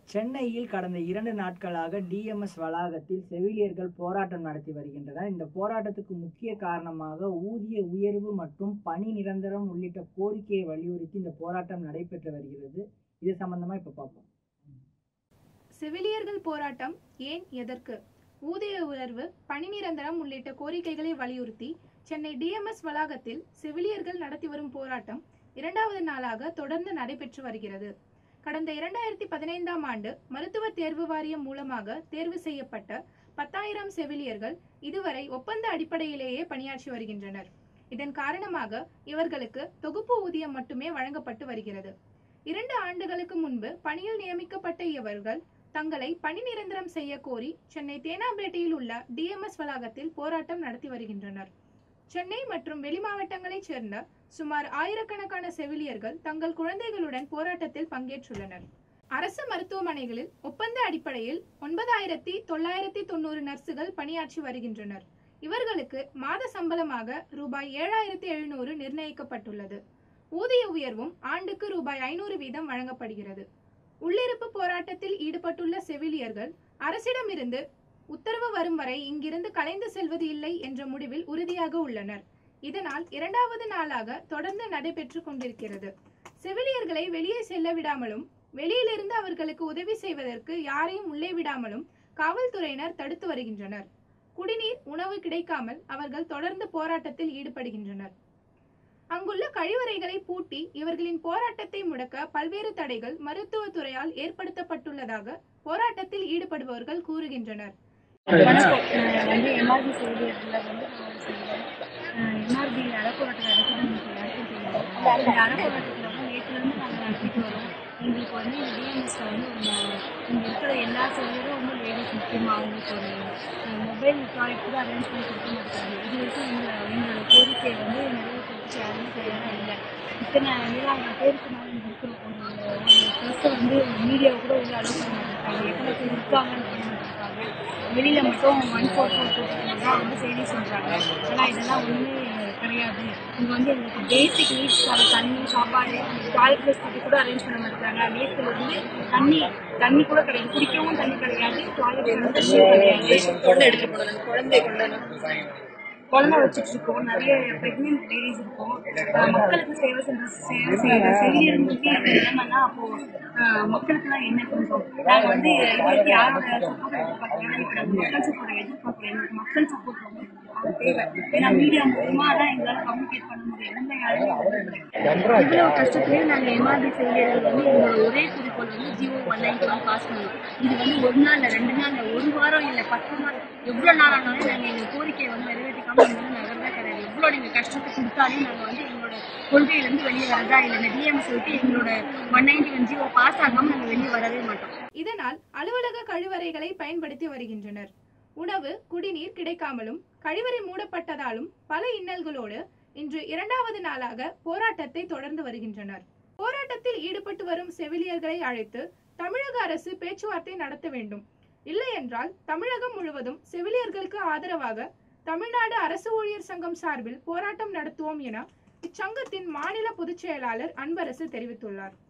சென்னையில் கடந்த இரண்டு நாட்களாக டிஎம்எஸ் வளாகத்தில் செவிலியர்கள் போராட்டம் நடத்தி வருகின்றனர் இந்த போராட்டத்துக்கு முக்கிய காரணமாக ஊதிய உயர்வு மற்றும் பணி நிரந்தரம் உள்ளிட்ட கோரிக்கையை வலியுறுத்தி இந்த போராட்டம் நடைபெற்று வருகிறது இது சம்பந்தமா இப்ப பார்ப்போம் செவிலியர்கள் போராட்டம் ஏன் எதற்கு ஊதிய உயர்வு பணி நிரந்தரம் உள்ளிட்ட கோரிக்கைகளை வலியுறுத்தி சென்னை டிஎம்எஸ் வளாகத்தில் செவிலியர்கள் நடத்தி வரும் போராட்டம் இரண்டாவது நாளாக தொடர்ந்து நடைபெற்று வருகிறது கடந்த இரண்டாயிரத்தி பதினைந்தாம் ஆண்டு மருத்துவ தேர்வு வாரியம் மூலமாக தேர்வு செய்யப்பட்ட பத்தாயிரம் செவிலியர்கள் இதுவரை ஒப்பந்த அடிப்படையிலேயே பணியாற்றி வருகின்றனர் இதன் காரணமாக இவர்களுக்கு தொகுப்பு ஊதியம் மட்டுமே வழங்கப்பட்டு வருகிறது இரண்டு ஆண்டுகளுக்கு முன்பு பணியில் நியமிக்கப்பட்ட இவர்கள் தங்களை பணி நிரந்தரம் செய்ய கோரி சென்னை தேனாம்பேட்டையில் உள்ள டிஎம்எஸ் வளாகத்தில் போராட்டம் நடத்தி வருகின்றனர் சென்னை மற்றும் வெளி மாவட்டங்களைச் சேர்ந்த சுமார் ஆயிரக்கணக்கான செவிலியர்கள் தங்கள் குழந்தைகளுடன் போராட்டத்தில் பங்கேற்றுள்ளனர் அரசு மருத்துவமனைகளில் ஒப்பந்த அடிப்படையில் ஒன்பதாயிரத்தி தொள்ளாயிரத்தி தொண்ணூறு நர்சுகள் பணியாற்றி வருகின்றனர் இவர்களுக்கு மாத சம்பளமாக ரூபாய் ஏழாயிரத்தி எழுநூறு நிர்ணயிக்கப்பட்டுள்ளது ஊதிய உயர்வும் ஆண்டுக்கு ரூபாய் ஐநூறு வீதம் வழங்கப்படுகிறது உள்ளிருப்பு போராட்டத்தில் ஈடுபட்டுள்ள செவிலியர்கள் அரசிடமிருந்து உத்தரவு வரும் வரை இங்கிருந்து கலைந்து செல்வது இல்லை என்ற முடிவில் உறுதியாக உள்ளனர் இதனால் இரண்டாவது நாளாக தொடர்ந்து நடைபெற்று கொண்டிருக்கிறது செவிலியர்களை வெளியே செல்ல விடாமலும் வெளியிலிருந்து அவர்களுக்கு உதவி செய்வதற்கு யாரையும் உள்ளே விடாமலும் காவல்துறையினர் தடுத்து வருகின்றனர் குடிநீர் உணவு கிடைக்காமல் அவர்கள் தொடர்ந்து போராட்டத்தில் ஈடுபடுகின்றனர் அங்குள்ள கழிவறைகளை பூட்டி இவர்களின் போராட்டத்தை முடக்க பல்வேறு தடைகள் மருத்துவத்துறையால் ஏற்படுத்தப்பட்டுள்ளதாக போராட்டத்தில் ஈடுபடுபவர்கள் கூறுகின்றனர் வணக்கம் நான் வந்து எம்ஆர்பி செவிலியர்ல வந்து நான் செய்கிறேன் எம்ஆர்பி அறப்போராட்டம் நடக்குது உங்களுக்கு எல்லாருக்கும் தெரியும் இந்த அறப்போராட்டத்தில் வந்து நேற்றுலேருந்து நாங்கள் நடத்திட்டு வரோம் எங்களுக்கு வந்து இந்த டிஎம்எஸ்ல வந்து ஒரு இங்கே இருக்கிற எல்லா செவிலியரும் வந்து லேடிஸ் முக்கியமாக அவங்களுக்கு ஒரு மொபைல் டாய்லெட் கூட அரேஞ்ச் பண்ணி கொடுக்க மாட்டாங்க இது வரைக்கும் எங்கள் எங்களோட கோரிக்கையை வந்து நிறைவேற்றுறதுக்கு யாருமே தயாராக இல்லை இத்தனை ஏழாயிரம் பேருக்கு மேலே இங்கே இருக்கிற ஒரு ஒரு ப்ளஸ்ஸை வந்து மீடியாவை கூட உள்ள அலோவ் பண்ண மாட்டாங்க எத்தனை பேர் இருக்காங்கன்னு பண்ண மாட்டாங்க வெளியில மட்டும் ஒன் ஃபோர் ஃபோர் போட்டு தான் வந்து செய்தி சொல்றாங்க ஆனால் இதெல்லாம் ஒன்றுமே கிடையாது இங்கே வந்து எங்களுக்கு பேசிக் நீட்ஸ்க்கான தண்ணி சாப்பாடு டாய்லெட் ஃபெசிலிட்டி கூட அரேஞ்ச் பண்ண மாட்டாங்க நேற்றுல இருந்து தண்ணி தண்ணி கூட கிடையாது குடிக்கவும் தண்ணி கிடையாது டாய்லெட் கிடையாது குழந்தை எடுத்துட்டு போனது குழந்தை கொண்டு குழந்தை வச்சுட்டு இருக்கோம் நிறைய பிரெக்னென்ட் லேடிஸ் இருக்கும் அஹ் மக்களுக்கு சேவை செஞ்ச சேவை செய்யற செவிலியர்களுக்கு இந்த நிலைமைனா அப்போ அஹ் மக்களுக்குலாம் என்ன கொஞ்சம் நாங்கள் வந்து இதுவரைக்கும் யாரோட சப்போர்ட் எதிர்பார்க்கல இப்போ நாங்கள் மக்கள் சப்போர்ட் எதிர்பார்க்குறோம் எங்களுக்கு மக்கள் சப்போர்ட் ரொம்ப தேவை ஏன்னா மீடியா மூலமா தான் எங்களால் கம்யூனிகேட் பண்ண முடியும் எந்த யாரும் இவ்வளோ கஷ்டத்துலேயும் நாங்கள் எம்ஆர்பி செவிலியர்கள் வந்து எங்களோட ஒரே குறிக்கோள் வந்து GO one ninety one pass பண்ணணும் இது வந்து ஒரு நாள் இல்லை ரெண்டு நாள் இல்லை ஒரு வாரம் இல்லை பத்து நாள் எவ்வளோ நாள் ஆனாலும் நாங்கள் எங்கள் கோரிக்கையை வந்து நிறைவேற்றிக்காம இங்கே வந்து நகர்வே கிடையாது எவ்வளோ நீங்கள் கஷ்டத்தை கொடுத்தாலும் நாங்கள் வந்து எங்களோட கொள்கையிலேருந்து வெளியே வரதா இல்லை இந்த டிஎம்எஸ் விட்டு எங்களோட one ninety one GO pass ஆகாமல் நாங்கள் வெளியே வரவே மாட்டோம் இதனால் அலுவலக கழிவறைகளை பயன்படுத்தி வருகின்றனர் உணவு குடிநீர் கிடைக்காமலும் கழிவறை மூடப்பட்டதாலும் பல இன்னல்களோடு இன்று இரண்டாவது நாளாக போராட்டத்தை தொடர்ந்து வருகின்றனர் போராட்டத்தில் ஈடுபட்டு வரும் செவிலியர்களை அழைத்து தமிழக அரசு பேச்சுவார்த்தை நடத்த வேண்டும் இல்லையென்றால் தமிழகம் முழுவதும் செவிலியர்களுக்கு ஆதரவாக தமிழ்நாடு அரசு ஊழியர் சங்கம் சார்பில் போராட்டம் நடத்துவோம் என இச்சங்கத்தின் மாநில பொதுச் செயலாளர் அன்பரசு தெரிவித்துள்ளார்